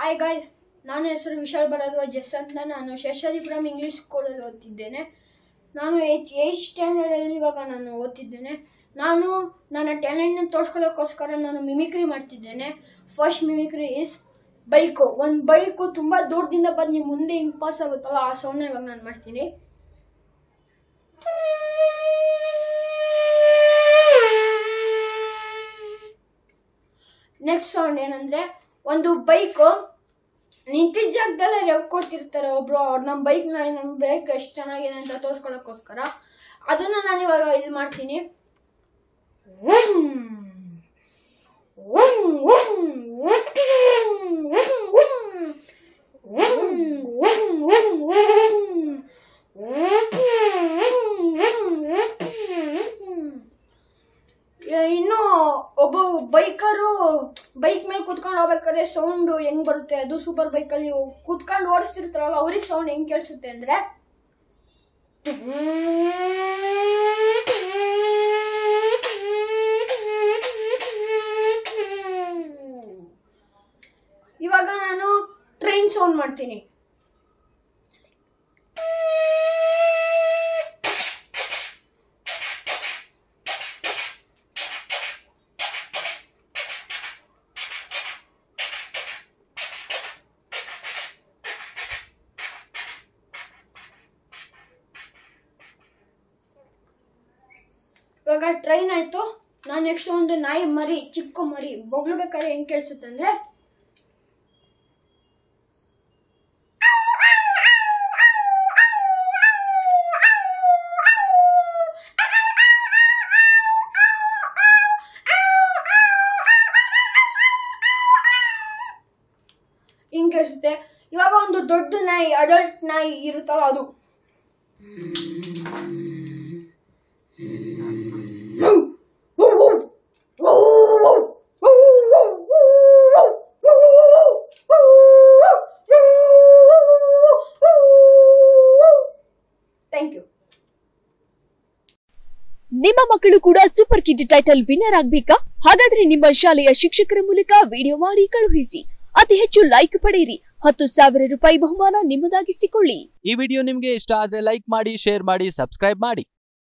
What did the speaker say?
hi guys ನನ್ನ ಹೆಸರು ವಿಶಾಲ್ ಭರದ್ವಾಜ್ ಜಸ್ ಅಂತ ನಾನು ಶೇಷಾದಿಪುರಂ ಇಂಗ್ಲೀಷ್ ಸ್ಕೂಲಲ್ಲಿ ಓದ್ತಿದ್ದೇನೆ ನಾನು ಏಟ್ ಏಟ್ ಸ್ಟ್ಯಾಂಡರ್ಡಲ್ಲಿ ಇವಾಗ ನಾನು ಓದ್ತಿದ್ದೇನೆ ನಾನು ನನ್ನ ಟ್ಯಾಲೆಂಟ್ನ ತೋರಿಸ್ಕೊಳ್ಳೋಕ್ಕೋಸ್ಕರ ನಾನು ಮಿಮಿಕ್ರಿ ಮಾಡ್ತಿದ್ದೇನೆ ಫಸ್ಟ್ ಮಿಮಿಕ್ರಿ ಇಸ್ ಬೈಕು ಒಂದು ಬೈಕು ತುಂಬ ದೂರದಿಂದ ಬಂದು ನಿಮ್ಮ ಮುಂದೆ ಹಿಂಗೆ ಪಾಸ್ ಆಗುತ್ತಲ್ಲ ಆ ಸೌಂಡ್ನ ಇವಾಗ ನಾನು ಮಾಡ್ತೀನಿ ನೆಕ್ಸ್ಟ್ ಸೌಂಡ್ ಏನಂದ್ರೆ ಒಂದು ಬೈಕು ನಿಂತಿದ್ದ ಜಾಗದಲ್ಲೇ ರೆವ್ ಕೊಡ್ತಿರ್ತಾರೆ ಒಬ್ರು ಅವ್ರು ನಮ್ಮ ಬೈಕ್ ನಮ್ಮ ಬೈಕ್ ಎಷ್ಟು ಚೆನ್ನಾಗಿದೆ ಅಂತ ತೋರಿಸ್ಕೊಳ್ಳೋಕ್ಕೋಸ್ಕರ ಅದನ್ನ ನಾನು ಇವಾಗ ಇದು ಮಾಡ್ತೀನಿ ಇನ್ನು ಒಬ್ಬ ಬೈಕರು ಬೈಕ್ ಮೇಲೆ ಕುತ್ಕೊಂಡು ಹೋಗ್ಬೇಕಾದ್ರೆ ಸೌಂಡ್ ಹೆಂಗ್ ಬರುತ್ತೆ ಅದು ಸೂಪರ್ ಬೈಕಲ್ಲಿ ಕುತ್ಕೊಂಡು ಓಡಿಸ್ತಿರ್ತಾರಲ್ಲ ಅವ್ರಿಗೆ ಸೌಂಡ್ ಹೆಂಗ್ ಕೇಳಿಸುತ್ತೆ ಅಂದ್ರೆ ಇವಾಗ ನಾನು ಟ್ರೈನ್ ಸೌಂಡ್ ಮಾಡ್ತೀನಿ ಇವಾಗ ಟ್ರೈನ್ ಆಯ್ತು ನಾನು ನೆಕ್ಸ್ಟ್ ಒಂದು ನಾಯಿ ಮರಿ ಚಿಕ್ಕ ಮರಿ ಬೊಗ್ಳ್ಬೇಕಾದ್ರೆ ಹೆಂಗ್ ಕೇಳಿಸುತ್ತೆ ಅಂದ್ರೆ ಹಿಂಗ್ ಕೇಳಿಸುತ್ತೆ ಇವಾಗ ಒಂದು ದೊಡ್ಡ ನಾಯಿ ಅಡಲ್ಟ್ ನಾಯಿ ಇರುತ್ತಲ್ಲ ಅದು ಥ್ಯಾಂಕ್ ಯು ನಿಮ್ಮ ಮಕ್ಕಳು ಕೂಡ ಸೂಪರ್ ಕಿಡ್ ಟೈಟಲ್ ವಿನ್ನರ್ ಆಗ್ಬೇಕಾ ಹಾಗಾದ್ರೆ ನಿಮ್ಮ ಶಾಲೆಯ ಶಿಕ್ಷಕರ ಮೂಲಕ ವಿಡಿಯೋ ಮಾಡಿ ಕಳುಹಿಸಿ ಅತಿ ಹೆಚ್ಚು ಲೈಕ್ ಪಡೆಯಿರಿ ಹತ್ತು ಸಾವಿರ ರೂಪಾಯಿ ಬಹುಮಾನ ನಿಮ್ಮದಾಗಿಸಿಕೊಳ್ಳಿ ಈ ವಿಡಿಯೋ ನಿಮಗೆ ಇಷ್ಟ ಆದ್ರೆ ಲೈಕ್ ಮಾಡಿ ಶೇರ್ ಮಾಡಿ ಸಬ್ಸ್ಕ್ರೈಬ್ ಮಾಡಿ